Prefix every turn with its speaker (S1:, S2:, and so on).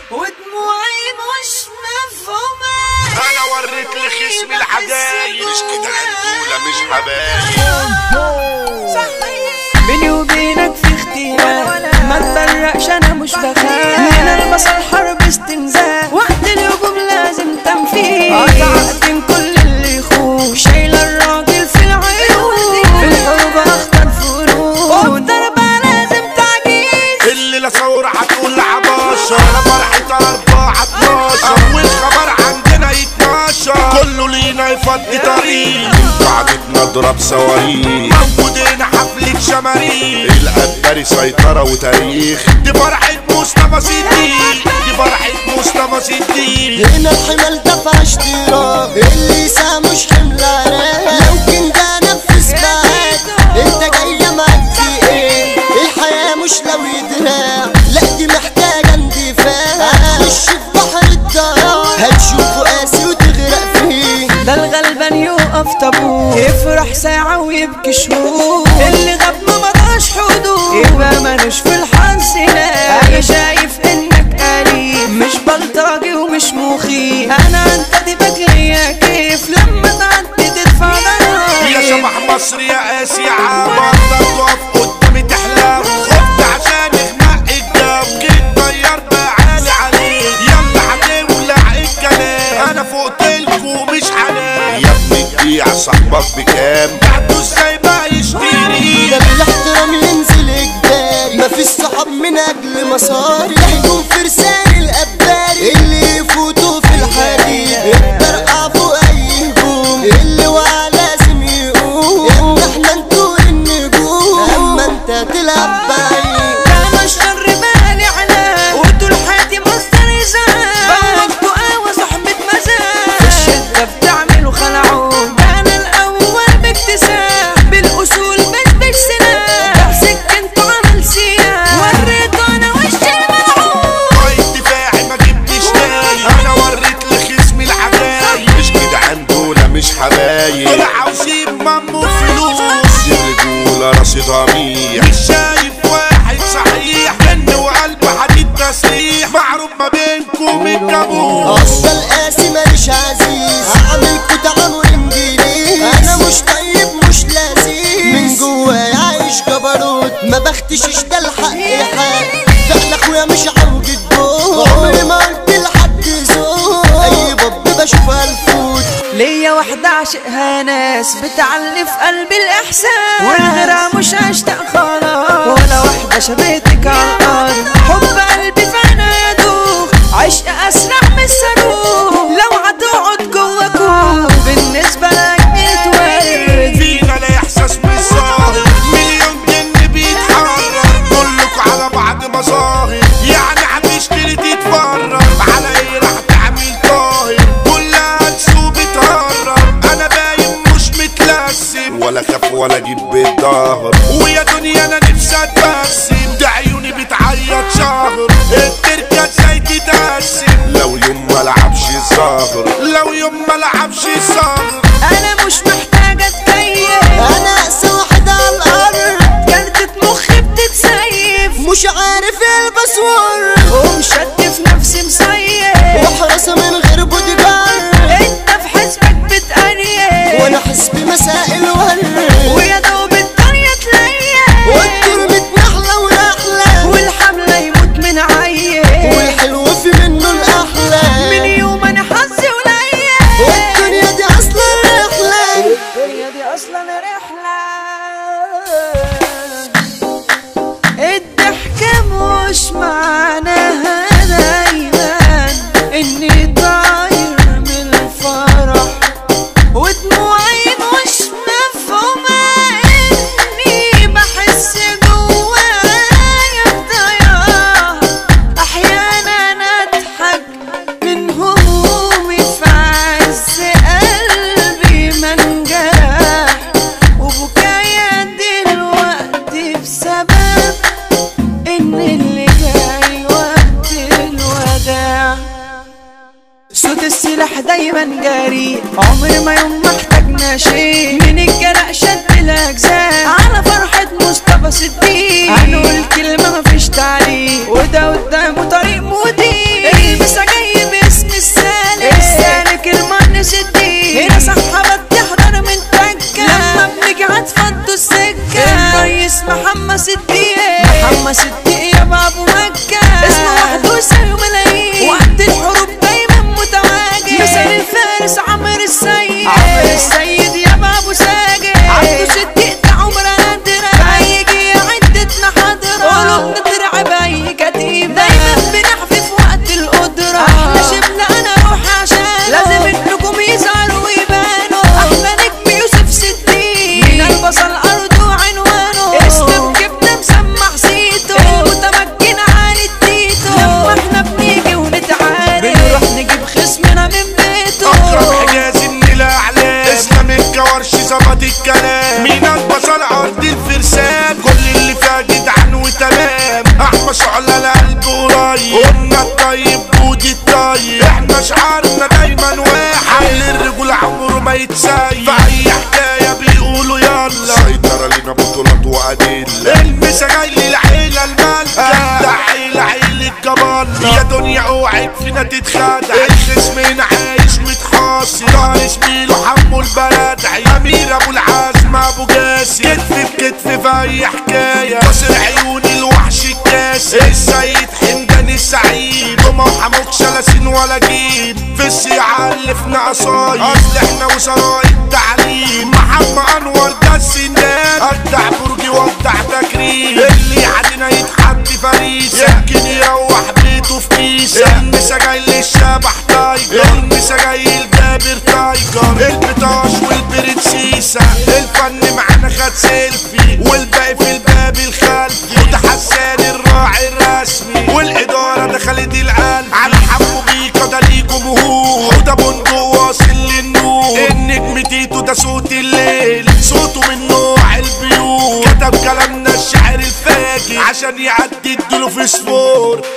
S1: ودموعي مش مفهومة
S2: انا وريت لخصم الحدايق مش كده عندولة مش حبايب
S1: بيني وبينك في اختلاف ما تفرقش انا مش بخاف من البصر حرب استنزاف وقت الهجوم لازم تنفيذ قطعت من كل اللي يخوف شايله الراجل في العيون في الحروب اخطر فروض والضربه لازم تعجيز
S2: اللي لا ثورة هتقول عباشة انا فرحة اربعة اتناشر اول خبر عندنا يتناشر كله لينا يفضي طريق قعدتنا نضرب صواريخ موجودين حفلة شماريخ القداري سيطرة وتاريخ دي فرحة مصطفى صديق دي فرحة مصطفى صديق
S3: هنا الحمل دفع اشتراك اللي سا مش حمل عراق لو كنت انفذ معاك انت جاية معاك في ايه الحياة مش لو يدراك لا دي محتاجة اندفاع هتخش في بحر الضياع هتشوفه قاسي وتغرق فيه
S1: ده الغلبان يقف طابور يفرح ساعة ويبكي شهور اللي غاب ما مضاش حدود يبقى مالوش في الحنس لا انا شايف انك قليل مش بلطجي ومش مخيف انا انت دي بجري كيف لما تعدي تدفع
S2: يا
S1: ضرايب
S2: شبح مصر يا قاسي يا عبر تقف قدامي تحلم خفت عشان اغمق الجو جيت طيرت عالي عليك يلا هتولع الكلام انا فوقتلكوا مش حنان يا ابني تبيع صاحبك بكام بعته ازاي بقى يشتري
S3: ده بالاحترام ينزل اجباري مفيش صحاب من اجل مصاري ده هيكون فرسان الاباري اللي يفوتوا في الحديد الطرقع فوق اي هجوم اللي وقع لازم يقوم ان احنا نطول النجوم اما انت تلعب بعيد
S1: انا الشر بالي على وطول حياتي مصدر ازاز بوقت قوة صحبة مزاج في الشدة بتعملوا خلعون انا الاول باكتساب بالاصول مش بالسلاح سكنت عمل سياح وريته انا وش الملعون
S2: طيب دفاعي ما جبتش تاني انا وريت لخصمي الحبايب مش جدعان دول مش حبايب طلع عاوزين مامو فلوس دي الرجولة رصيدها ميح مش شايف واحد صحيح جن وقلب حديد تسليح معروف ما بينكم الجابوس
S3: اصل القاسي ماليش عزيز هعملكوا تعامل انجليز انا مش طيب مش لذيذ من جوايا عايش جبروت ما بختشش ده الحق حق فعلا اخويا مش عوج الدور عمري ما قلت لحد زور اي باب بشوفها الفوت
S1: ليا واحدة عشقها ناس بتعلي في قلبي الإحساس والغيرها مش هشتاق خلاص ولا واحدة شبهتك على الأرض حب قلبي فانا يدوخ عشق أسرع من الصاروخ لو هتقعد جوا كوخ بالنسبة لك بتورد
S2: فينا لا احساس بالظاهر مليون جن بيتحرر كلكوا على بعض مظاهر يعني هتشتري تتفرج على ايه راح تعمل طاهر كلها تسوق بتهرب انا باين مش متلسم ولا خاف ولا اجيب بالظهر ويا دنيا انا نفسي اتبسم ده عيوني بتعيط شهر التركه ازاي تتقسم لو يوم ما لعبش الظهر لو يوم ما لعبش الظهر
S1: أنا مش محتاجة أتكيف
S3: انا اقسى واحد على الارض
S1: كارتة مخي بتتسيف
S3: مش عارف الباسورد
S1: ومشد في نفسي مصيف
S3: وحراسة من غير بودي جارد
S1: انت في حسبك بتقريب
S3: وانا حسبي مسائل ورد
S1: ويا دوب الدنيا تليل
S3: والتربة نحلة ونحلة
S1: والحملة يموت من عيل
S3: والحلو في منه الأحلى
S1: من يوم انا حظي قليل
S3: والدنيا دي أصلا رحلة
S1: الدنيا دي اصلا رحلة الضحكة مش معناها دايما اني طاير من الفرح ودموعي مش مفهومة اني بحس جوايا بضياع احيانا اضحك من همومي في عز قلبي منجرح وبكايا دلوقتي بسبب ان اللي جاي وقت الوداع صوت السلاح دايما جريء عمر ما يوم ما احتاجنا شيء من الجرح شد الاجزاء على فرحة مصطفى صديق هنقول كلمة مفيش تعليق وده قدامه طريق مضيق
S2: الطيب بودي الطيب احنا شعارنا دايما واحد الرجول عمره ما يتسيب في اي حكايه بيقولوا يلا سيطرة لنا بطولات وأدلة المسا جاي للعيلة المالكة ده عيلة عيلة جبالة يا دنيا اوعك فينا تتخدع الخصم هنا عايش متحاصر طار زميله حمو البلدعي امير ابو العزم ابو جاسم كتف بكتف في اي حكاية كسر عيون الوحش الكاسر السيد حمدان السعيد وما وحموك شلاسين ولا جيد في السيعة ألفنا قصايد اصل احنا وزراء التعليم محمد انور ده السندان ابدع برجي وابدع تكريم اللي علينا يتحدي فريسة يمكن يروح بيته في كيسة المسا جاي للشبح تايجر المسا جاي لجابر تايجر البطاش والبرنسيسة الفن معانا خد سيلفي والباقي في الباب الخلفي وده حسان الراعي الرسمي والإدارة ده خالد القلب على حمو بيكا ده ليه جمهور وده بندق واصل للنور النجم تيتو ده صوت الليل صوته من نوع البيوت كتب كلامنا الشعر الفاجر عشان يعدي الدلو في سفور